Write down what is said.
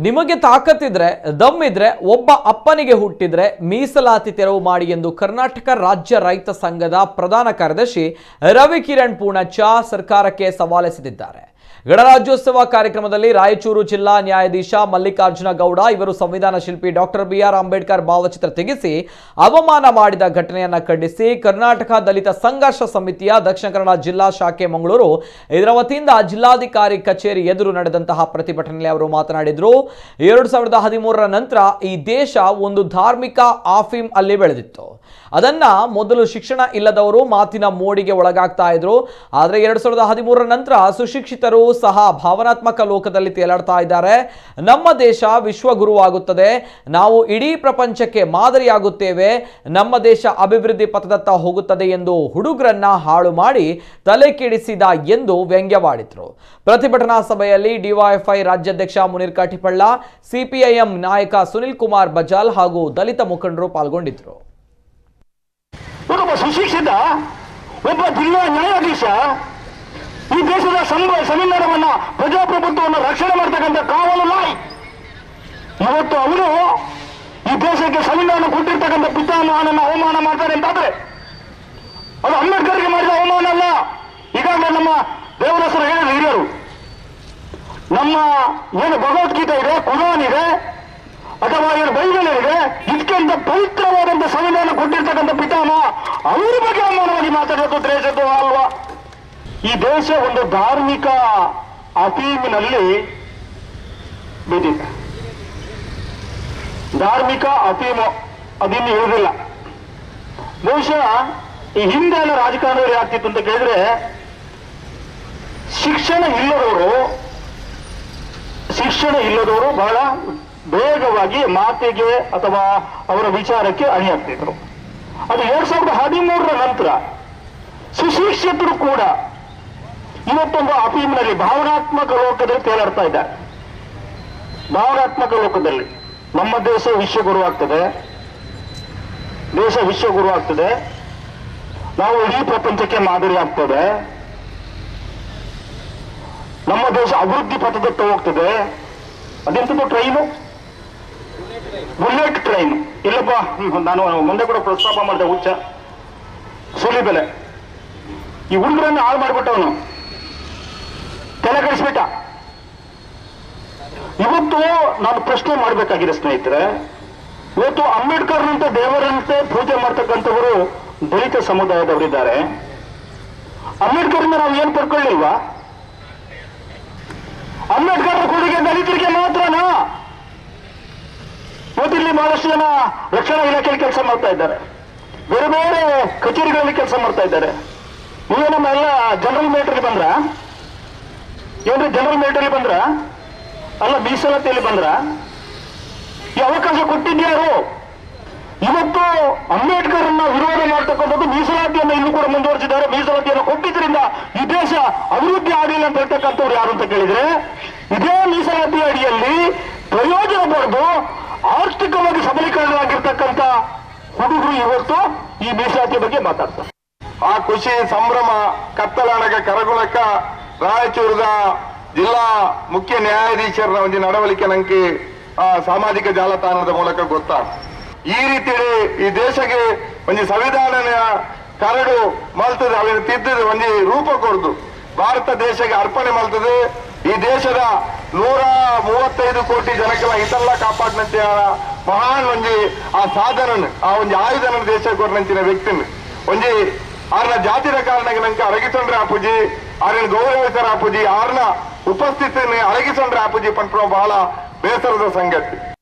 ನಿಮಗೆ ತಾಕತ್ತಿದ್ರೆ ದಮ್ಮಿದ್ರೆ ಒಬ್ಬ ಅಪ್ಪನಿಗೆ ಹುಟ್ಟಿದ್ರೆ ಮೀಸಲಾತಿ ತೆರವು ಮಾಡಿ ಎಂದು ಕರ್ನಾಟಕ ರಾಜ್ಯ ರೈತ ಸಂಘದ ಪ್ರಧಾನ ಕಾರ್ಯದರ್ಶಿ ರವಿ ಕಿರಣ್ ಪೂಣಚ್ಚ ಸರ್ಕಾರಕ್ಕೆ ಸವಾಲೆಸೆದಿದ್ದಾರೆ ಗಣರಾಜ್ಯೋತ್ಸವ ಕಾರ್ಯಕ್ರಮದಲ್ಲಿ ರಾಯಚೂರು ಜಿಲ್ಲಾ ನ್ಯಾಯಾಧೀಶ ಮಲ್ಲಿಕಾರ್ಜುನ ಗೌಡ ಇವರು ಸಂವಿಧಾನ ಶಿಲ್ಪಿ ಡಾಕ್ಟರ್ ಬಿ ಆರ್ ಅಂಬೇಡ್ಕರ್ ಭಾವಚಿತ್ರ ತೆಗೆಸಿ ಅವಮಾನ ಮಾಡಿದ ಘಟನೆಯನ್ನ ಖಂಡಿಸಿ ಕರ್ನಾಟಕ ದಲಿತ ಸಂಘರ್ಷ ಸಮಿತಿಯ ದಕ್ಷಿಣ ಕನ್ನಡ ಜಿಲ್ಲಾ ಶಾಖೆ ಮಂಗಳೂರು ಇದರ ವತಿಯಿಂದ ಜಿಲ್ಲಾಧಿಕಾರಿ ಕಚೇರಿ ಎದುರು ನಡೆದಂತಹ ಪ್ರತಿಭಟನೆಯಲ್ಲಿ ಅವರು ಮಾತನಾಡಿದ್ರು ಎರಡು ಸಾವಿರದ ಹದಿಮೂರರ ನಂತರ ಈ ದೇಶ ಒಂದು ಧಾರ್ಮಿಕ ಆಫೀಮ್ ಅಲ್ಲಿ ಬೆಳೆದಿತ್ತು ಅದನ್ನ ಮೊದಲು ಶಿಕ್ಷಣ ಇಲ್ಲದವರು ಮಾತಿನ ಮೋಡಿಗೆ ಒಳಗಾಗ್ತಾ ಇದ್ರು ಆದ್ರೆ ಎರಡ್ ಸಾವಿರದ ಹದಿಮೂರರ ನಂತರ ಸುಶಿಕ್ಷಿತರು ಸಹ ಭಾವನಾತ್ಮಕ ಲೋಕದಲ್ಲಿ ತೇಲಾಡ್ತಾ ಇದ್ದಾರೆ ನಮ್ಮ ದೇಶ ವಿಶ್ವಗುರುವಾಗುತ್ತದೆ ನಾವು ಇಡೀ ಪ್ರಪಂಚಕ್ಕೆ ಮಾದರಿಯಾಗುತ್ತೇವೆ ನಮ್ಮ ದೇಶ ಅಭಿವೃದ್ಧಿ ಪಥದತ್ತ ಹೋಗುತ್ತದೆ ಎಂದು ಹುಡುಗರನ್ನ ಹಾಳು ಮಾಡಿ ತಲೆ ಕೆಡಿಸಿದ ಎಂದು ವ್ಯಂಗ್ಯವಾಡಿದ್ರು ಪ್ರತಿಭಟನಾ ಸಭೆಯಲ್ಲಿ ಡಿವೈಎಫ್ಐ ರಾಜ್ಯಾಧ್ಯಕ್ಷ ಮುನೀರ್ ಕಾಟಿಪಳ್ಳ ಸಿಪಿಐಎಂ ನಾಯಕ ಸುನಿಲ್ ಕುಮಾರ್ ಬಜಾಲ್ ಹಾಗೂ ದಲಿತ ಮುಖಂಡರು ಪಾಲ್ಗೊಂಡಿದ್ರು ಒಬ್ಬ ಸುಶಿಕ್ಷಿತ ಒಬ್ಬ ಜಿಲ್ಲಾ ನ್ಯಾಯಾಧೀಶ ಈ ದೇಶದ ಸಂವ ಸಂವಿಧಾನವನ್ನ ಪ್ರಜಾಪ್ರಭುತ್ವವನ್ನು ರಕ್ಷಣೆ ಮಾಡ್ತಕ್ಕಂಥ ಕಾವಲು ನಾಯಿ ಇವತ್ತು ಅವರು ಈ ದೇಶಕ್ಕೆ ಸಂವಿಧಾನ ಕೊಟ್ಟಿರ್ತಕ್ಕಂಥ ಪಿತಾಮಹನನ್ನ ಅವಮಾನ ಮಾಡ್ತಾರೆ ಅಂತಾದ್ರೆ ಅದು ಅಂಬೇಡ್ಕರ್ಗೆ ಮಾಡಿದ ಅವಮಾನ ಅಲ್ಲ ಈಗಾಗಲೇ ನಮ್ಮ ದೇವರ ಹೆಸರು ಹೇಳಿದ್ರು ಹಿರಿಯರು ನಮ್ಮ ಏನು ಭಗವದ್ಗೀತೆ ಇದೆ ಕುರಾನ್ ಇದೆ ಅಥವಾ ಏನು ಬೈಬಲ್ ಇದೆ ಇದಕ್ಕಿಂತ ಪವಿತ್ರವಾದಂತ ಸಂವಿಧಾನ ಕೊಟ್ಟಿರ್ತಕ್ಕಂಥ ಪಿತಾಮಹ ಅವರ ಬಗ್ಗೆ ಅವಮಾನವಾಗಿ ಮಾತಾಡೋದು ದೇಶದ್ದು ಅಲ್ವಾ ಈ ದೇಶ ಒಂದು ಧಾರ್ಮಿಕ ಅಫೀಮಿನಲ್ಲಿ ಬಿದ್ದಿದೆ ಧಾರ್ಮಿಕ ಅಫೀಮು ಅದಿನ್ನು ಇರುವುದಿಲ್ಲ ಬಹುಶಃ ಈ ಹಿಂದೆ ಎಲ್ಲ ರಾಜಕಾರಣದಲ್ಲಿ ಆಗ್ತಿತ್ತು ಅಂತ ಕೇಳಿದ್ರೆ ಶಿಕ್ಷಣ ಇಲ್ಲದವರು ಶಿಕ್ಷಣ ಇಲ್ಲದವರು ಬಹಳ ಬೇಗವಾಗಿ ಮಾತಿಗೆ ಅಥವಾ ಅವರ ವಿಚಾರಕ್ಕೆ ಅಣಿಯಾಗ್ತಿದ್ರು ಅದು ಎರಡ್ ಸಾವಿರದ ಹದಿಮೂರರ ನಂತರ ಸುಶಿಕ್ಷಿತರು ಕೂಡ ಇವತ್ತೊಂದು ಅಫೀಮ್ನಲ್ಲಿ ಭಾವನಾತ್ಮಕ ಲೋಕದಲ್ಲಿ ತೇಲಾಡ್ತಾ ಇದ್ದಾರೆ ಭಾವನಾತ್ಮಕ ಲೋಕದಲ್ಲಿ ನಮ್ಮ ದೇಶ ವಿಶ್ವಗುರು ಆಗ್ತದೆ ದೇಶ ವಿಶ್ವಗುರು ಆಗ್ತದೆ ನಾವು ಇಡೀ ಪ್ರಪಂಚಕ್ಕೆ ಮಾದರಿ ಆಗ್ತದೆ ನಮ್ಮ ದೇಶ ಅಭಿವೃದ್ಧಿ ಪಥದತ್ತ ಹೋಗ್ತದೆ ಅದೆಂತದ್ದು ಟ್ರೈನು ಬುಲೆಟ್ ಟ್ರೈನ್ ಇಲ್ಲಪ್ಪ ಹ್ಮ್, ನಾನು ಮುಂದೆ ಕೂಡ ಪ್ರಸ್ತಾಪ ಮಾಡಿದೆ ಹುಚ್ಚ ಸುಲಿ ಬೆಲೆ ಈ ಹುಡುಗರನ್ನ ಹಾಳು ಮಾಡಿಬಿಟ್ಟವನು ತಲೆ ಕೆಡಿಸ್ಬಿಟ್ಟ ಇವತ್ತು ನಾನು ಪ್ರಶ್ನೆ ಮಾಡಬೇಕಾಗಿದೆ ಸ್ನೇಹಿತರೆ ಇವತ್ತು ಅಂಬೇಡ್ಕರ್ನಂತೆ ದೇವರಂತೆ ಪೂಜೆ ಮಾಡ್ತಕ್ಕಂಥವರು ದಲಿತ ಸಮುದಾಯದವರಿದ್ದಾರೆ ಅಂಬೇಡ್ಕರ್ನ ನಾವು ಏನು ಪಡ್ಕೊಳ್ಳಿಲ್ವಾ ಅಂಬೇಡ್ಕರ್ ಕೊಡುಗೆ ದಲಿತರಿಗೆ ಮಾತ್ರನಾ ಇವತ್ತಿಲ್ಲಿ ಬಹಳಷ್ಟು ಜನ ರಕ್ಷಣಾ ಇಲಾಖೆಯಲ್ಲಿ ಕೆಲಸ ಮಾಡ್ತಾ ಇದ್ದಾರೆ ಬೇರೆ ಬೇರೆ ಕಚೇರಿಗಳಲ್ಲಿ ಕೆಲಸ ಮಾಡ್ತಾ ಇದ್ದಾರೆ ನೀವು ನಮ್ಮ ಎಲ್ಲ ಜನರಲ್ ಮಿಲಿಟರಿ ಬಂದ್ರ ಏನ್ರಿ ಜನರಲ್ ಮಿಲಿಟರಿ ಬಂದ್ರ ಅಲ್ಲ ಮೀಸಲಾತಿಯಲ್ಲಿ ಬಂದ್ರ ಈ ಅವಕಾಶ ಕೊಟ್ಟಿದ್ಯಾರು ಇವತ್ತು ಅಂಬೇಡ್ಕರ್ನ ವಿರೋಧ ಮಾಡ್ತಕ್ಕಂಥದ್ದು ಮೀಸಲಾತಿಯನ್ನು ಇನ್ನೂ ಕೂಡ ಮುಂದುವರಿಸಿದ್ದಾರೆ ಮೀಸಲಾತಿಯನ್ನು ಕೊಟ್ಟಿದ್ರಿಂದ ಈ ದೇಶ ಅಭಿವೃದ್ಧಿ ಆಗಲಿಲ್ಲ ಅಂತ ಹೇಳ್ತಕ್ಕಂಥವ್ರು ಯಾರು ಅಂತ ಕೇಳಿದ್ರೆ ಇದೇ ಮೀಸಲಾತಿ ಅಡಿಯಲ್ಲಿ ಪ್ರಯೋಜನ ಪಡೆದು ಆರ್ಥಿಕವಾಗಿ ಸಬಲೀಕರಣವಾಗಿರ್ತಕ್ಕಂಥ ಹುಡುಗರು ಇವತ್ತು ಈ ಮೀಸಲಾತಿ ಬಗ್ಗೆ ಮಾತಾಡ್ತಾರೆ ಆ ಖುಷಿ ಸಂಭ್ರಮ ಕತ್ತಲಾಣಗ ಕರಗುಳಕ ರಾಯಚೂರದ ಜಿಲ್ಲಾ ಮುಖ್ಯ ನ್ಯಾಯಾಧೀಶರ ಒಂದು ನಡವಳಿಕೆ ನಂಗೆ ಆ ಸಾಮಾಜಿಕ ಜಾಲತಾಣದ ಮೂಲಕ ಗೊತ್ತಾ ಈ ರೀತಿ ಈ ದೇಶಕ್ಕೆ ಒಂದು ಸಂವಿಧಾನ ಕರಡು ಮಲ್ತದೆ ಅವನ ತಿದ್ದದು ಒಂದು ರೂಪ ಕೊಡ್ದು ಭಾರತ ದೇಶಕ್ಕೆ ಅರ್ಪಣೆ ಮಲ್ತದೆ ಈ ದೇಶದ ನೂರ ಮೂವತ್ತೈದು ಕೋಟಿ ಜನಕ್ಕೆಲ್ಲ ಹಿತಲ್ಲ ಕಾಪಾಡಿನಂತೆ ಮಹಾನ್ ಒಂಜಿ ಆ ಸಾಧನ ಆ ಒಂದು ಆಯುಧನ ದೇಶ ಕೊಡ್ನಂಚಿನ ವ್ಯಕ್ತಿನ ಒಂಜಿ ಆರ್ನ ಜಾತಿದ ಕಾರಣಕ್ಕೆ ನಂಗೆ ಅರಗಿಸೊಂಡ್ರೆ ಆಪುಜಿ ಆರ್ನ ಗೌರವಿಸರ ಆಪುಜಿ ಆರ್ನ ಉಪಸ್ಥಿತಿని ಅರಗಿಸೊಂಡ್ರೆ ಆಪುಜಿ ಪಂಪ ಬಹಳ ಬೇಸರದ ಸಂಗತಿ